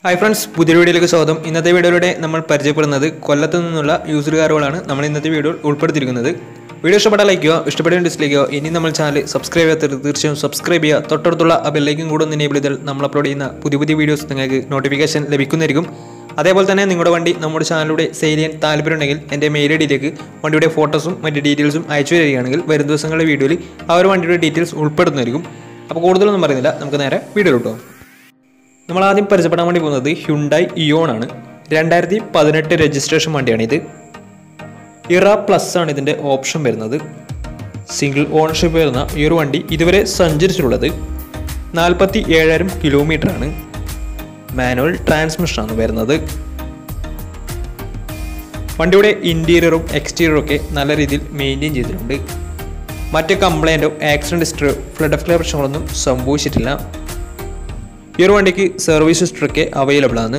hi friends പുതിയ വീഡിയോയിലേക്ക് സ്വാഗതം ഇന്നത്തെ വീഡിയോയിലൂടെ നമ്മൾ പരിചയപ്പെടുന്നത് കൊല്ലത്ത് നിന്നുള്ള യൂസർ കാറുകളാണ് നമ്മൾ ഇന്നത്തെ വീഡിയോയിൽ ഉൾപ്പെടുത്തിയിരിക്കുന്നത് വീഡിയോ ഇഷ്ടപ്പെട്ടാൽ ലൈക്ക് ചെയ്യുക ഇഷ്ടപ്പെടുന്ന ഡിസ്ലൈക്ക് ചെയ്യുക ഇനി നമ്മൾ ചാനൽ സബ്സ്ക്രൈബ് ചെയ്യാത്തവർ തീർച്ചയായും സബ്സ്ക്രൈബ് ചെയ്യുക തൊട്ടടുത്തുള്ള ആ ബെല്ലൈക്കും കൂടെ ഒന്ന് എനേബിൾ ചെയ്താൽ നമ്മൾ അപ്ലോഡ് ചെയ്യുന്ന പുതിയ പുതിയ വീഡിയോസ് നിങ്ങൾക്ക് നോട്ടിഫിക്കേഷൻ ലഭിക്കുന്നതായിരിക്കും അതേപോലെ തന്നെ നിങ്ങളുടെ വണ്ടി നമ്മുടെ ചാനലിലൂടെ സെയിൽ ചെയ്യാൻ താല്പര്യമുണ്ടെങ്കിൽ എൻ്റെ മെയിൽ ഐ ഡിയിലേക്ക് വണ്ടിയുടെ ഫോട്ടോസും മറ്റ് ഡീറ്റെയിൽസും അയച്ചു തരികയാണെങ്കിൽ വരും ദിവസങ്ങളുടെ വീഡിയോയിൽ ആ ഒരു വണ്ടിയുടെ ഡീറ്റെയിൽസ് ഉൾപ്പെടുന്നതായിരിക്കും അപ്പോൾ കൂടുതലൊന്നും പറയുന്നില്ല നമുക്ക് നേരെ വീഡിയോ കിട്ടും നമ്മൾ ആദ്യം പരിചയപ്പെടാൻ വേണ്ടി പോകുന്നത് ഹ്യുണ്ടായി ഇയോൺ ആണ് രണ്ടായിരത്തി പതിനെട്ട് രജിസ്ട്രേഷൻ വണ്ടിയാണിത് ഇറ പ്ലസ് ആണ് ഇതിൻ്റെ ഓപ്ഷൻ വരുന്നത് സിംഗിൾ ഓണർഷിപ്പ് വരുന്ന ഈ ഒരു വണ്ടി ഇതുവരെ സഞ്ചരിച്ചിട്ടുള്ളത് നാൽപ്പത്തി ഏഴായിരം കിലോമീറ്റർ ആണ് മാനുവൽ ട്രാൻസ്മിഷൻ ആണ് വരുന്നത് വണ്ടിയുടെ ഇൻറ്റീരിയറും എക്സ്റ്റീരിയറും ഒക്കെ നല്ല രീതിയിൽ മെയിൻറ്റെയിൻ ചെയ്തിട്ടുണ്ട് മറ്റ് കംപ്ലൈൻറ്റോ ആക്സിഡൻറ്റ് ഹിസ്റ്ററിയോ ഫ്ലഡ് ഓഫ് പ്രശ്നങ്ങളൊന്നും സംഭവിച്ചിട്ടില്ല ഈ ഒരു വണ്ടിക്ക് സർവീസ് ഹിസ്റ്ററൊക്കെ അവൈലബിൾ ആണ്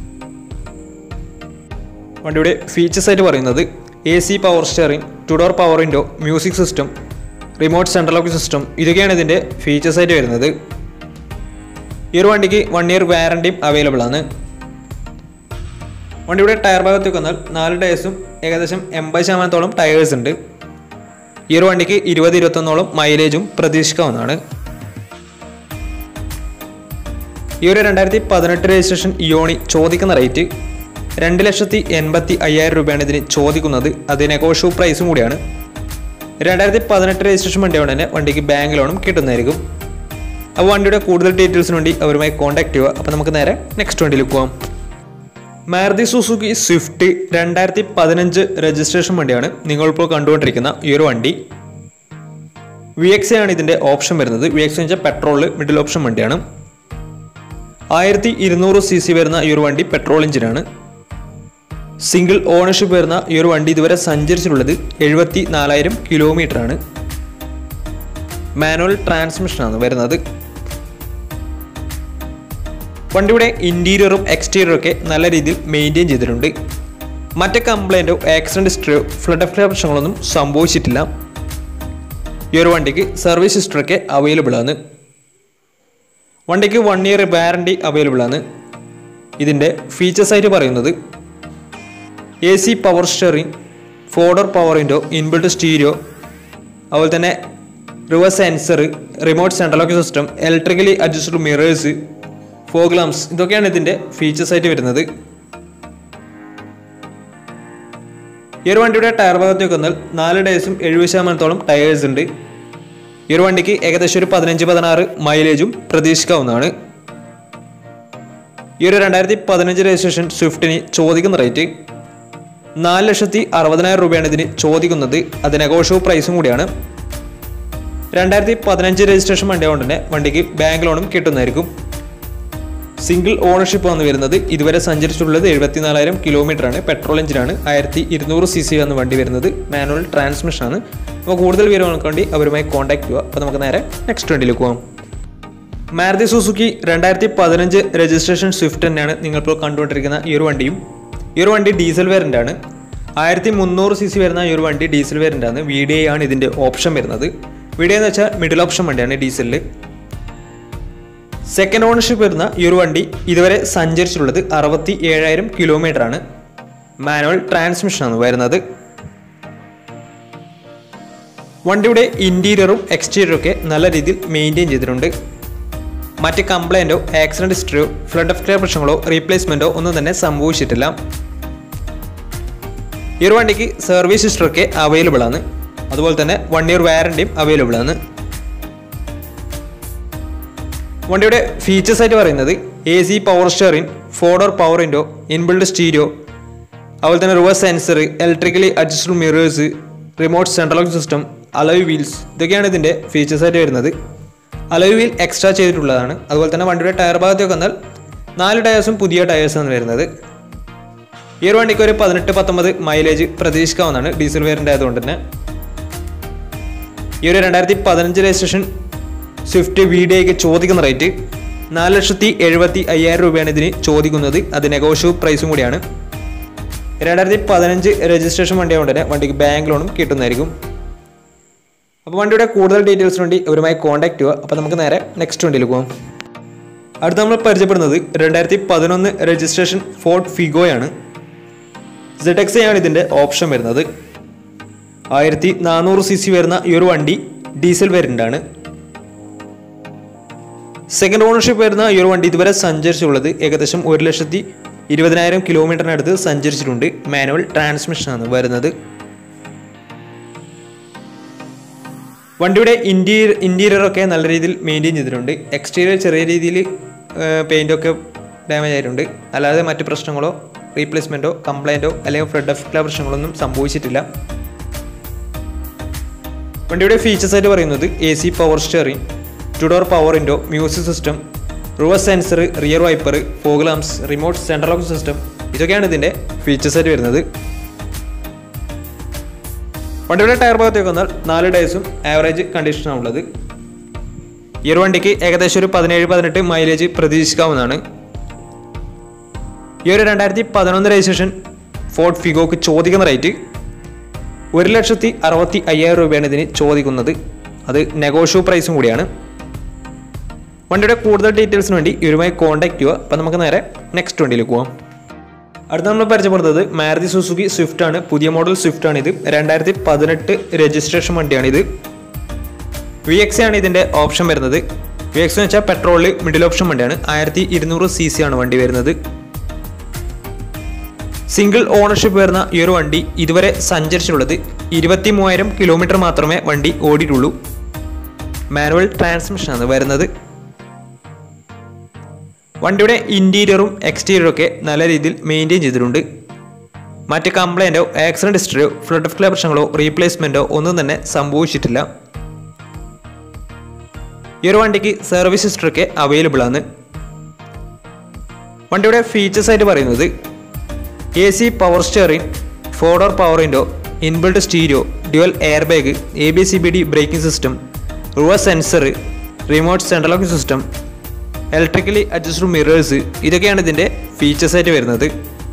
വണ്ടിയുടെ ഫീച്ചേഴ്സ് ആയിട്ട് പറയുന്നത് A C power steering two door power window music system remote central lock system ഇതൊക്കെയാണ് ഇതിൻ്റെ ഫീച്ചേഴ്സ് ആയിട്ട് വരുന്നത് ഈ ഒരു വണ്ടിക്ക് വൺ ഇയർ വാറണ്ടിയും അവൈലബിൾ ആണ് വണ്ടിയുടെ ടയർ ഭാഗത്തേക്ക് വന്നാൽ നാല് ടയേഴ്സും ഏകദേശം എൺപത് ശതമാനത്തോളം ടയേഴ്സ് ഉണ്ട് ഈ ഒരു വണ്ടിക്ക് ഇരുപത് ഇരുപത്തൊന്നോളം മൈലേജും പ്രതീക്ഷിക്കാവുന്നതാണ് ഈ ഒരു രണ്ടായിരത്തി പതിനെട്ട് രജിസ്ട്രേഷൻ ഇയോണി ചോദിക്കുന്ന റേറ്റ് രണ്ട് ലക്ഷത്തി എൺപത്തി അയ്യായിരം രൂപയാണ് ഇതിന് ചോദിക്കുന്നത് അത് നെഗോഷ്യബിൾ പ്രൈസും കൂടിയാണ് രണ്ടായിരത്തി പതിനെട്ട് രജിസ്ട്രേഷൻ വണ്ടിയോടെ തന്നെ വണ്ടിക്ക് ബാങ്ക് ലോണും കിട്ടുന്നതായിരിക്കും അപ്പോൾ വണ്ടിയുടെ കൂടുതൽ ഡീറ്റെയിൽസിന് വേണ്ടി അവരുമായി കോൺടാക്ട് ചെയ്യുക അപ്പോൾ നമുക്ക് നേരെ നെക്സ്റ്റ് വണ്ടിയിൽ പോകാം മാരുതി സുസുക്കി സ്വിഫ്റ്റ് രണ്ടായിരത്തി പതിനഞ്ച് രജിസ്ട്രേഷൻ വണ്ടിയാണ് നിങ്ങളിപ്പോൾ കണ്ടുകൊണ്ടിരിക്കുന്ന ഈ ഒരു വണ്ടി വി എക്സ് ആണ് ഇതിൻ്റെ ഓപ്ഷൻ വരുന്നത് വി എക്സ് എന്ന് വെച്ചാൽ പെട്രോളിൽ മിഡിൽ ഓപ്ഷൻ വണ്ടിയാണ് ആയിരത്തി ഇരുന്നൂറ് സി സി വരുന്ന ഈ ഒരു വണ്ടി പെട്രോൾ എഞ്ചിനാണ് സിംഗിൾ ഓണർഷിപ്പ് വരുന്ന ഈ ഒരു വണ്ടി ഇതുവരെ സഞ്ചരിച്ചിട്ടുള്ളത് എഴുപത്തി നാലായിരം കിലോമീറ്റർ ആണ് മാനുവൽ ട്രാൻസ്മിഷനാണ് വരുന്നത് വണ്ടിയുടെ ഇൻറ്റീരിയറും എക്സ്റ്റീരിയറും ഒക്കെ നല്ല രീതിയിൽ മെയിൻറ്റെയിൻ ചെയ്തിട്ടുണ്ട് മറ്റ് കംപ്ലൈൻറ്റോ ആക്സിഡൻറ്റ് ഹിസ്റ്ററിയോ ഫ്ലഡ് ഓഫ് പ്രശ്നങ്ങളൊന്നും സംഭവിച്ചിട്ടില്ല ഈ ഒരു വണ്ടിക്ക് സർവീസ് ഹിസ്റ്ററൊക്കെ അവൈലബിൾ ആണ് വണ്ടിക്ക് വൺ ഇയർ വാറണ്ടി അവൈലബിൾ ആണ് ഇതിൻ്റെ ഫീച്ചേഴ്സ് ആയിട്ട് പറയുന്നത് A C power steering four door power window inbuilt stereo അതുപോലെ തന്നെ reverse sensor remote central lock system electrically adjusted mirrors fog lamps ഇതൊക്കെയാണ് ഇതിൻ്റെ ഫീച്ചേഴ്സ് ആയിട്ട് വരുന്നത് ഈ ഒരു വണ്ടിയുടെ ടയർ ഭാഗത്തേക്ക് വന്നാൽ നാല് ഡേയ്സും എഴുപത് ശതമാനത്തോളം ടയേഴ്സ് ഉണ്ട് ഈ ഒരു വണ്ടിക്ക് ഏകദേശം ഒരു പതിനഞ്ച് പതിനാറ് മൈലേജും പ്രതീക്ഷിക്കാവുന്നതാണ് ഈ ഒരു രണ്ടായിരത്തി പതിനഞ്ച് രജിസ്ട്രേഷൻ സ്വിഫ്റ്റിന് ചോദിക്കുന്ന റേറ്റ് നാല് ലക്ഷത്തി അറുപതിനായിരം രൂപയാണ് ഇതിന് ചോദിക്കുന്നത് അത് നെഗോഷ്യബിൾ പ്രൈസും കൂടിയാണ് രണ്ടായിരത്തി പതിനഞ്ച് രജിസ്ട്രേഷൻ വണ്ടി കൊണ്ട് തന്നെ വണ്ടിക്ക് ബാങ്ക് ലോണും കിട്ടുന്നതായിരിക്കും സിംഗിൾ ഓണർഷിപ്പ് വന്ന് വരുന്നത് ഇതുവരെ സഞ്ചരിച്ചിട്ടുള്ളത് എഴുപത്തിനാലായിരം കിലോമീറ്റർ ആണ് പെട്രോൾ എഞ്ചിനാണ് ആയിരത്തി ഇരുന്നൂറ് സി സി ആണ് വണ്ടി വരുന്നത് മാനുവൽ ട്രാൻസ്മിഷൻ ആണ് അപ്പോൾ കൂടുതൽ വിവരങ്ങൾക്ക് വേണ്ടി അവരുമായി കോൺടാക്ട് ചെയ്യുക അപ്പോൾ നമുക്ക് നേരെ നെക്സ്റ്റ് വണ്ടിയിലേക്ക് പോകാം മാരുതി സുസുക്കി രണ്ടായിരത്തി പതിനഞ്ച് രജിസ്ട്രേഷൻ സ്വിഫ്റ്റ് തന്നെയാണ് നിങ്ങളിപ്പോൾ കണ്ടുകൊണ്ടിരിക്കുന്ന ഈ ഒരു വണ്ടിയും ഈ ഒരു വണ്ടി ഡീസൽ വേരിയൻ്റ് ആണ് ആയിരത്തി മുന്നൂറ് സി സി വരുന്ന ഈ ഒരു വണ്ടി ഡീസൽ വേരിയൻ്റ് ആണ് വി ഡി ഐ ആണ് ഇതിൻ്റെ ഓപ്ഷൻ വരുന്നത് വി ഡി എന്ന് വെച്ചാൽ മിഡിൽ ഓപ്ഷൻ വണ്ടിയാണ് ഡീസലിൽ സെക്കൻഡ് ഓണർഷിപ്പ് വരുന്ന ഈ ഒരു വണ്ടി ഇതുവരെ സഞ്ചരിച്ചിട്ടുള്ളത് അറുപത്തി ഏഴായിരം കിലോമീറ്റർ ആണ് മാനുവൽ ട്രാൻസ്മിഷൻ ആണ് വരുന്നത് വണ്ടിയുടെ ഇൻറ്റീരിയറും എക്സ്റ്റീരിയറും ഒക്കെ നല്ല രീതിയിൽ മെയിൻറ്റെയിൻ ചെയ്തിട്ടുണ്ട് മറ്റ് കംപ്ലൈൻറ്റോ ആക്സിഡൻറ്റ് ഹിസ്റ്ററിയോ ഫ്ലഡ് ഓഫ് ക്ലിയർ പ്രശ്നങ്ങളോ റീപ്ലേസ്മെൻറ്റോ ഒന്നും തന്നെ സംഭവിച്ചിട്ടില്ല ഈ ഒരു വണ്ടിക്ക് സർവീസ് ഹിസ്റ്ററൊക്കെ അവൈലബിൾ ആണ് അതുപോലെ തന്നെ വൺ ഇയർ വാറണ്ടിയും അവൈലബിൾ ആണ് വണ്ടിയുടെ ഫീച്ചേഴ്സ് ആയിട്ട് പറയുന്നത് A C power steering four door power window inbuilt stereo അതുപോലെ തന്നെ reverse sensor electrically adjusted mirrors remote central lock system alloy wheels ഇതൊക്കെയാണ് ഇതിൻ്റെ ഫീച്ചേഴ്സ് ആയിട്ട് വരുന്നത് അലോയ് വീൽ എക്സ്ട്രാ ചെയ്തിട്ടുള്ളതാണ് അതുപോലെ തന്നെ വണ്ടിയുടെ ടയർ ഭാഗത്തേക്ക് വന്നാൽ നാല് ടയേഴ്സും പുതിയ ടയേഴ്സാണ് വരുന്നത് ഈ ഒരു വണ്ടിക്ക് ഒരു പതിനെട്ട് പത്തൊമ്പത് മൈലേജ് പ്രതീക്ഷിക്കാവുന്നതാണ് ഡീസൽ വേരിയൻ്റ് ആയതുകൊണ്ട് തന്നെ ഈ ഒരു രണ്ടായിരത്തി പതിനഞ്ച് രജിസ്ട്രേഷൻ സ്വിഫ്റ്റ് വി ഡി ഐക്ക് ചോദിക്കുന്ന റേറ്റ് നാല് ലക്ഷത്തി എഴുപത്തി അയ്യായിരം രൂപയാണ് ഇതിന് ചോദിക്കുന്നത് അത് നെഗോഷ്യബിൾ പ്രൈസും കൂടിയാണ് രണ്ടായിരത്തി പതിനഞ്ച് രജിസ്ട്രേഷൻ വണ്ടി കൊണ്ട് തന്നെ വണ്ടിക്ക് ബാങ്ക് ലോണും കിട്ടുന്നതായിരിക്കും അപ്പോൾ വണ്ടിയുടെ കൂടുതൽ ഡീറ്റെയിൽസിന് വേണ്ടി ഇവരുമായി കോൺടാക്ട് ചെയ്യുക അപ്പോൾ നമുക്ക് നേരെ നെക്സ്റ്റ് വണ്ടിയിൽ പോകാം അടുത്ത നമ്മൾ പരിചയപ്പെടുന്നത് രണ്ടായിരത്തി പതിനൊന്ന് രജിസ്ട്രേഷൻ ഫോർട്ട് ഫിഗോയാണ് സെഡ് എക്സ് ആണ് ഇതിൻ്റെ ഓപ്ഷൻ വരുന്നത് ആയിരത്തി നാനൂറ് സി സി വരുന്ന ഈ ഒരു വണ്ടി ഡീസൽ വേരിയൻ്റാണ് സെക്കൻഡ് ഓണർഷിപ്പ് വരുന്ന ഈ ഒരു വണ്ടി ഇതുവരെ സഞ്ചരിച്ചുള്ളത് ഏകദേശം ഒരു ലക്ഷത്തി ഇരുപതിനായിരം കിലോമീറ്ററിനടുത്ത് സഞ്ചരിച്ചിട്ടുണ്ട് മാനുവൽ ട്രാൻസ്മിഷനാണ് വരുന്നത് വണ്ടിയുടെ ഇൻറ്റീരിയർ ഇൻറ്റീരിയർ ഒക്കെ നല്ല രീതിയിൽ മെയിൻറ്റെയിൻ ചെയ്തിട്ടുണ്ട് എക്സ്റ്റീരിയർ ചെറിയ രീതിയിൽ പെയിൻ്റ് ഒക്കെ ഡാമേജ് ആയിട്ടുണ്ട് അല്ലാതെ മറ്റ് പ്രശ്നങ്ങളോ റീപ്ലേസ്മെൻറ്റോ കംപ്ലൈൻറ്റോ അല്ലെങ്കിൽ ഫ്ലഡ് എഫക്റ്റിലെ പ്രശ്നങ്ങളൊന്നും സംഭവിച്ചിട്ടില്ല വണ്ടിയുടെ ഫീച്ചേഴ്സ് ആയിട്ട് പറയുന്നത് A C power steering two door power window music system reverse sensor rear wiper fog lamps remote central lock system ഇതൊക്കെയാണ് ഇതിൻ്റെ ഫീച്ചേഴ്സ് ആയിട്ട് വരുന്നത് വണ്ടിയുടെ ടയർ ഭാഗത്തേക്ക് വന്നാൽ നാല് ടയേഴ്സും ആവറേജ് കണ്ടീഷനാണ് ഉള്ളത് ഈ ഒരു വണ്ടിക്ക് ഏകദേശം ഒരു പതിനേഴ് പതിനെട്ട് മൈലേജ് പ്രതീക്ഷിക്കാവുന്നതാണ് ഈ ഒരു രണ്ടായിരത്തി പതിനൊന്ന് രജിസ്ട്രേഷൻ ഫോർട്ട് ഫിഗോക്ക് ചോദിക്കുന്ന റേറ്റ് ഒരു ലക്ഷത്തി അറുപത്തി അയ്യായിരം രൂപയാണ് ഇതിന് ചോദിക്കുന്നത് അത് നെഗോഷ്യോ പ്രൈസും കൂടിയാണ് വണ്ടിയുടെ കൂടുതൽ ഡീറ്റെയിൽസിന് വേണ്ടി ഇവരുമായി കോൺടാക്ട് ചെയ്യുക അപ്പം നമുക്ക് നേരെ നെക്സ്റ്റ് വണ്ടിയിലേക്ക് പോകാം അടുത്ത നമ്മൾ പരിചയപ്പെടുന്നത് മാരുതി സുസുക്കി സ്വിഫ്റ്റ് ആണ് പുതിയ മോഡൽ സ്വിഫ്റ്റ് ആണ് ഇത് രണ്ടായിരത്തി പതിനെട്ട് രജിസ്ട്രേഷൻ വണ്ടിയാണ് ഇത് വി എക്സ് ആണ് ഇതിൻ്റെ ഓപ്ഷൻ വരുന്നത് വി എക്സ് എന്ന് വെച്ചാൽ പെട്രോളിൽ മിഡിൽ ഓപ്ഷൻ വണ്ടിയാണ് ആയിരത്തി ഇരുന്നൂറ് സി സി ആണ് വണ്ടി വരുന്നത് സിംഗിൾ ഓണർഷിപ്പ് വരുന്ന ഈ ഒരു വണ്ടി ഇതുവരെ സഞ്ചരിച്ചിട്ടുള്ളത് ഇരുപത്തി മൂവായിരം കിലോമീറ്റർ മാത്രമേ വണ്ടി ഓടിയിട്ടുള്ളൂ മാനുവൽ ട്രാൻസ്മിഷനാണ് വരുന്നത് വണ്ടിയുടെ ഇൻറ്റീരിയറും എക്സ്റ്റീരിയറും ഒക്കെ നല്ല രീതിയിൽ മെയിൻറ്റെയിൻ ചെയ്തിട്ടുണ്ട് മറ്റ് കംപ്ലൈൻറ്റോ ആക്സിഡൻറ്റ് ഹിസ്റ്ററിയോ ഫ്ലഡ് ഓഫ് പ്രശ്നങ്ങളോ റീപ്ലേസ്മെൻറ്റോ ഒന്നും തന്നെ സംഭവിച്ചിട്ടില്ല ഈ ഒരു വണ്ടിക്ക് സർവീസ് ഹിസ്റ്ററി ഒക്കെ അവൈലബിൾ ആണ് വണ്ടിയുടെ ഫീച്ചേഴ്സ് ആയിട്ട് പറയുന്നത് A C power steering four door power window inbuilt stereo dual air bag A B C B D braking system reverse sensor remote central locking system electrically adjusted mirrors ഇതൊക്കെയാണ് ഇതിൻ്റെ features ആയിട്ട് വരുന്നത്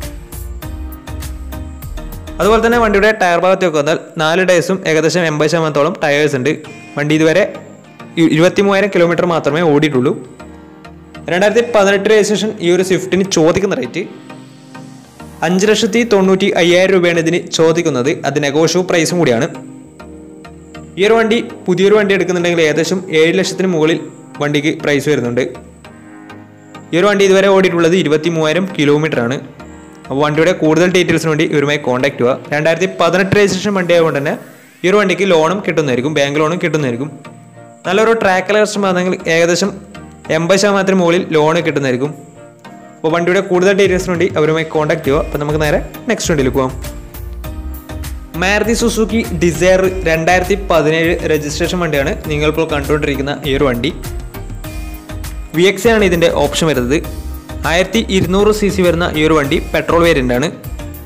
അതുപോലെ തന്നെ വണ്ടിയുടെ ടയർ ഭാഗത്തേക്ക് വന്നാൽ നാല് ടയേഴ്സും ഏകദേശം എൺപത് ശതമാനത്തോളം ടയേഴ്സ് ഉണ്ട് വണ്ടി ഇതുവരെ ഇ- ഇരുപത്തി മൂവായിരം കിലോമീറ്റർ മാത്രമേ ഓടിയിട്ടുള്ളൂ രണ്ടായിരത്തി പതിനെട്ട് രജിസ്ട്രേഷൻ ഈ ഒരു സ്വിഫ്റ്റിന് ചോദിക്കുന്ന റേറ്റ് അഞ്ച് ലക്ഷത്തി തൊണ്ണൂറ്റി അയ്യായിരം രൂപയാണ് ഇതിന് ചോദിക്കുന്നത് അത് നെഗോഷ്യോ പ്രൈസും കൂടിയാണ് ഈ ഒരു വണ്ടി പുതിയൊരു വണ്ടി എടുക്കുന്നുണ്ടെങ്കിൽ ഏകദേശം ഏഴ് ലക്ഷത്തിന് മുകളിൽ വണ്ടിക്ക് പ്രൈസ് വരുന്നുണ്ട് ഈ ഒരു വണ്ടി ഇതുവരെ ഓടിയിട്ടുള്ളത് ഇരുപത്തി മൂവായിരം കിലോമീറ്റർ ആണ് അപ്പോൾ വണ്ടിയുടെ കൂടുതൽ ഡീറ്റെയിൽസിന് വേണ്ടി ഇവരുമായി കോൺടാക്ട് ചെയ്യുക രണ്ടായിരത്തി പതിനെട്ട് രജിസ്ട്രേഷൻ വണ്ടി ആയതുകൊണ്ട് തന്നെ ഈ ഒരു വണ്ടിക്ക് ലോണും കിട്ടുന്നതായിരിക്കും ബാങ്ക് ലോണും കിട്ടുന്നതായിരിക്കും നല്ലൊരു ട്രാക്കൽ കസ്റ്റമർ ആണെങ്കിൽ ഏകദേശം എൺപത് ശതമാനത്തിന് മുകളിൽ ലോൺ കിട്ടുന്നതായിരിക്കും അപ്പോൾ വണ്ടിയുടെ കൂടുതൽ ഡീറ്റെയിൽസിന് വേണ്ടി അവരുമായി കോൺടാക്ട് ചെയ്യുക അപ്പോൾ നമുക്ക് നേരെ നെക്സ്റ്റ് വണ്ടിയിലേക്ക് പോകാം മാരുതി സുസുക്കി ഡിസയർ രണ്ടായിരത്തി പതിനേഴ് രജിസ്ട്രേഷൻ വണ്ടിയാണ് നിങ്ങളിപ്പോൾ കണ്ടുകൊണ്ടിരിക്കുന്ന ഈ ഒരു വണ്ടി വി എക്സ് ആണ് ഇതിൻ്റെ ഓപ്ഷൻ വരുന്നത് ആയിരത്തി ഇരുന്നൂറ് സി സി വരുന്ന ഈ ഒരു വണ്ടി പെട്രോൾ വേരിയൻ്റ് ആണ്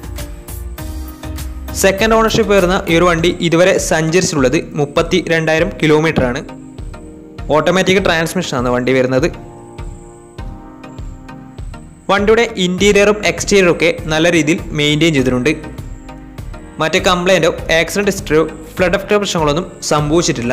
സെക്കൻഡ് ഓണർഷിപ്പ് വരുന്ന ഈ ഒരു വണ്ടി ഇതുവരെ സഞ്ചരിച്ചിട്ടുള്ളത് മുപ്പത്തി രണ്ടായിരം കിലോമീറ്റർ ആണ് ഓട്ടോമാറ്റിക് ട്രാൻസ്മിഷനാണ് വണ്ടി വരുന്നത് വണ്ടിയുടെ ഇൻറ്റീരിയറും എക്സ്റ്റീരിയറും ഒക്കെ നല്ല രീതിയിൽ മെയിൻറ്റെയിൻ ചെയ്തിട്ടുണ്ട് മറ്റ് കംപ്ലൈൻറ്റോ ആക്സിഡൻറ്റ് ഹിസ്റ്ററിയോ ഫ്ലഡ് എഫക്റ്റോ പ്രശ്നങ്ങളൊന്നും സംഭവിച്ചിട്ടില്ല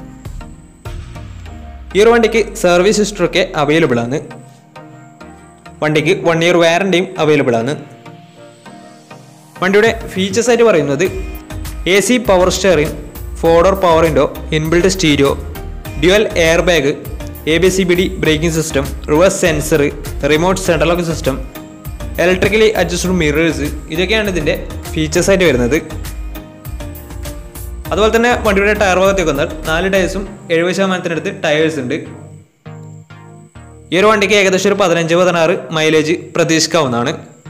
ഈ ഒരു വണ്ടിക്ക് സർവീസ് ഹിസ്റ്ററി ഒക്കെ അവൈലബിൾ ആണ് വണ്ടിക്ക് വൺ ഇയർ വാറണ്ടിയും അവൈലബിൾ ആണ് വണ്ടിയുടെ ഫീച്ചേഴ്സ് ആയിട്ട് പറയുന്നത് A C power steering four door power window inbuilt stereo dual air bag A B C B D braking system reverse sensor remote central lock system electrically adjusted mirrors ഇതൊക്കെയാണ് ഇതിൻ്റെ features ആയിട്ട് വരുന്നത് അതുപോലെ തന്നെ വണ്ടിയുടെ ടയർ ഭാഗത്തേക്ക് വന്നാൽ നാല് ടയേഴ്സും എഴുപത് ശതമാനത്തിനടുത്ത് ടയേഴ്സ് ഉണ്ട് ഈ ഒരു വണ്ടിക്ക് ഏകദേശം ഒരു പതിനഞ്ച് പതിനാറ് മൈലേജ് പ്രതീക്ഷിക്കാവുന്നതാണ്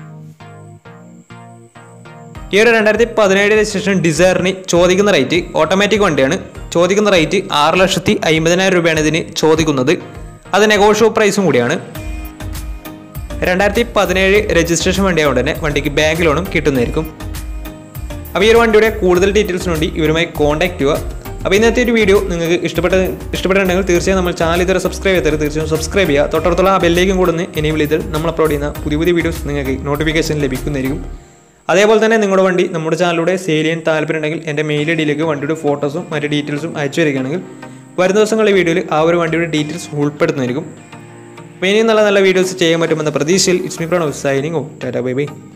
ഈ ഒരു രണ്ടായിരത്തി പതിനേഴ് രജിസ്ട്രേഷൻ ഡിസയറിന് ചോദിക്കുന്ന റേറ്റ് ഓട്ടോമാറ്റിക് വണ്ടിയാണ് ചോദിക്കുന്ന റേറ്റ് ആറ് ലക്ഷത്തി അമ്പതിനായിരം രൂപയാണ് ഇതിന് ചോദിക്കുന്നത് അത് നെഗോഷ്യോ പ്രൈസും കൂടിയാണ് രണ്ടായിരത്തി പതിനേഴ് രജിസ്ട്രേഷൻ വണ്ടിയായതുകൊണ്ട് തന്നെ വണ്ടിക്ക് ബാങ്ക് ലോണും കിട്ടുന്നതായിരിക്കും അപ്പോൾ ഈ ഒരു വണ്ടിയുടെ കൂടുതൽ ഡീറ്റെയിൽസിന് വേണ്ടി ഇവരുമായി കോൺടാക്ട് ചെയ്യുക അപ്പോൾ ഇന്നത്തെ ഒരു വീഡിയോ നിങ്ങൾക്ക് ഇഷ്ടപ്പെട്ട ഇഷ്ടപ്പെട്ടിട്ടുണ്ടെങ്കിൽ തീർച്ചയായും നമ്മൾ ചാനൽ ഇതുവരെ സബ്സ്ക്രൈബ് ചെയ്തത് തീർച്ചയായും സബ്സ്ക്രൈബ് ചെയ്യുക തൊട്ടടുത്തുള്ള ആ ബെല്ലേക്കും കൂടുന്ന എനേബിൾ ചെയ്ത് നമ്മൾ അപ്ലോഡ് ചെയ്യുന്ന പുതിയ പുതിയ വീഡിയോസ് നിങ്ങൾക്ക് നോട്ടിഫിക്കേഷൻ ലഭിക്കുന്നതായിരിക്കും അതേപോലെ തന്നെ നിങ്ങളുടെ വണ്ടി നമ്മുടെ ചാനലിലൂടെ സെയിൽ ചെയ്യാൻ താല്പര്യമുണ്ടെങ്കിൽ എൻ്റെ മെയിൽ ഐ ഡിയിലേക്ക് വണ്ടിയുടെ ഫോട്ടോസും മറ്റ് ഡീറ്റെയിൽസും അയച്ചു വരികയാണെങ്കിൽ വരുന്ന ദിവസങ്ങളിലെ വീഡിയോയിൽ ആ ഒരു വണ്ടിയുടെ ഡീറ്റെയിൽസ് ഉൾപ്പെടുത്തുന്നതായിരിക്കും അപ്പോൾ ഇനിയും നല്ല നല്ല വീഡിയോസ് ചെയ്യാൻ പറ്റുമെന്ന പ്രതീക്ഷയിൽ it's me Pranav signing off tata bye by